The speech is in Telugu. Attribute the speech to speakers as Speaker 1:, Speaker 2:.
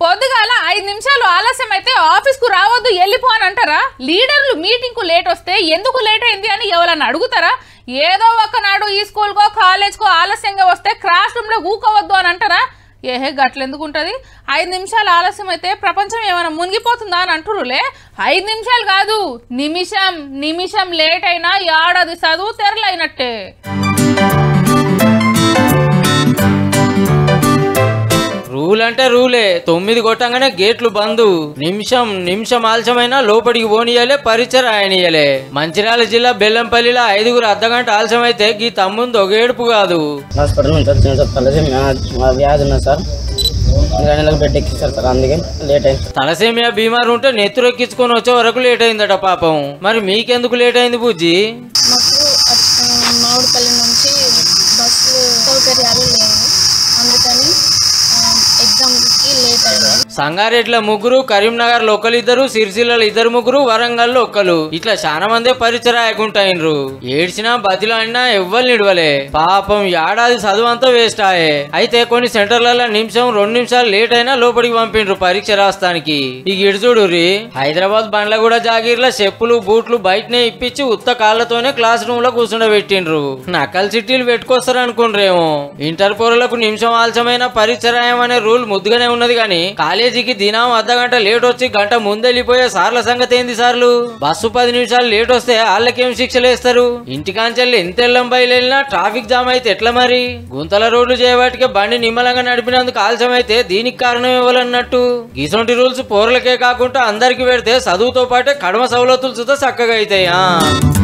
Speaker 1: పొద్దుగాల ఐదు నిమిషాలు ఆలస్యం అయితే ఆఫీస్ కు రావద్దు వెళ్ళిపో అని అంటారా లీడర్లు మీటింగ్ కు లేట్ వస్తే ఎందుకు లేట్ అయింది అని ఎవరన్నా అడుగుతారా ఏదో ఒకనాడు ఈ స్కూల్కో కాలేజ్కో ఆలస్యంగా వస్తే క్లాస్ రూమ్ లో ఊకోవద్దు అని అంటారా ఏహే గట్లెందుకు ఉంటుంది ఐదు నిమిషాలు ఆలస్యం అయితే ప్రపంచం ఏమైనా మునిగిపోతుందా అని అంటురులే ఐదు నిమిషాలు కాదు నిమిషం నిమిషం లేట్ అయినా ఏడాది చదువు తెరలైనట్టే
Speaker 2: రూల్ అంటే రూలే తొమ్మిది కొట్టంగానే గేట్లు బందు నిమిషం నిమిషం ఆలస్యమైనా లోపలికి పోనీయాలే పరిచయం రాయనీయలే మంచిర్యాల జిల్లా బెల్లంపల్లిలో ఐదుగురు అర్ధగంట ఆలస్యం అయితే గీ తమ్ముంది ఒక ఏడుపు కాదు
Speaker 3: హాస్పిటల్ నుంచి వచ్చిన సార్ కలిసి మా వ్యాధి ఉన్నది సార్ రెండు నెలలకు బెడ్ ఎక్కిస్తారు సార్ అందుకే లేట్ అయింది
Speaker 2: తలసేమియా బీమారు ఉంటే నెత్తురెక్కించుకొని వచ్చే వరకు లేట్ అయిందట పాపం మరి మీకెందుకు లేట్ అయింది బుజ్జి
Speaker 4: మాకు అచ్చ- మామిడిపల్లి నుంచి బస్సు సౌకర్యాలు లేవు అందుకని ఆ, ఎగ్జామ్కి లేట్ అయింది
Speaker 2: సంగారెడ్ల ముగ్గురు కరీంనగర్ లో ఒకరిద్దరు సిరిసిల్లలో ఇద్దరు ముగ్గురు వరంగల్లో ఒక్కరు ఇట్లా చాలా మందే పరిచయం రాయకుంటాయినరు ఏడ్చినా బతిలాడినా ఎవ్వరు నిడవలే పాపం ఏడాది చదువు అంతా వేస్ట్ ఆయే అయితే కొన్ని సెంటర్లలో నిమిషం రెండు నిమిషాలు లేట్ అయినా లోపలికి పంపిండ్రు పరీక్ష రాస్తానికి ఇక ఇటు చూడుర్రి హైదరాబాద్ బండ్ల కూడా జాగీర్ల చెప్పులు బూట్లు బయటనే ఇప్పించి ఉత్త కాళ్ళతోనే క్లాస్ రూమ్ లో కూర్చుండబెట్టిండ్రు నకల్ చిట్టీలు పెట్టుకొస్తారు అనుకుండ్రేమో ఇంటర్ పోరలకు నిమిషం ఆలస్యమైన పరీక్ష రాయమనే రూల్ ముద్దుగానే ఉన్నది కానీ కాలేజీకి దినం అర్ధ గంట లేట్ వచ్చి గంట ముందెళ్ళిపోయే సార్ల సంగతి ఏంది సార్లు బస్సు పది నిమిషాలు లేట్ వస్తే వాళ్ళకేం శిక్షలు వేస్తారు ఇంటికాంచెల్లి ఎంత ఎల్లం బయలునా ట్రాఫిక్ జామ్ అయితే ఎట్లా మరి గుంతల రోడ్లు చేయబట్టికే బండి నిమ్మలంగా నడిపినందుకు ఆలస్యం అయితే దీనికి కారణం ఇవ్వాలన్నట్టు ఇసొంటి రూల్స్ పోరలకే కాకుండా అందరికి పెడితే చదువుతో పాటే కడమ సవలతులు సుతా చక్కగా అవుతాయి ఆ